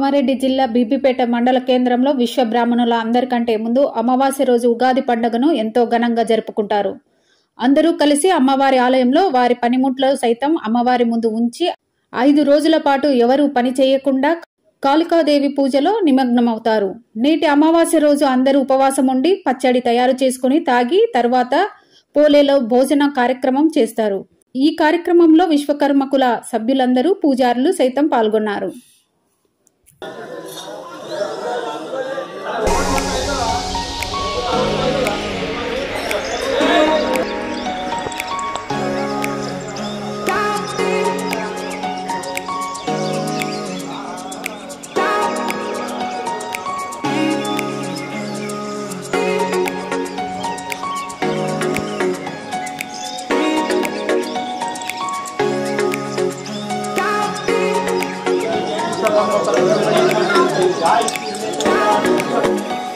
కామారెడ్డి జిల్లా బీబీపేట మండల కేంద్రంలో విశ్వ బ్రాహ్మణుల అందరికంటే ముందు అమావాస్య రోజు ఉగాది పండుగను ఎంతో ఘనంగా జరుపుకుంటారు అందరూ కలిసి అమ్మవారి ఆలయంలో వారి పనిముట్లు సైతం అమ్మవారి ముందు ఉంచి ఐదు రోజుల పాటు ఎవరూ పని చేయకుండా కాళికాదేవి పూజలో నిమగ్నమవుతారు నేటి అమావాస్య రోజు అందరూ ఉపవాసం ఉండి పచ్చడి తయారు చేసుకుని తాగి తర్వాత పోలేలో భోజన కార్యక్రమం చేస్తారు ఈ కార్యక్రమంలో విశ్వకర్మకుల సభ్యులందరూ పూజారులు సైతం పాల్గొన్నారు Jai Shri Ram.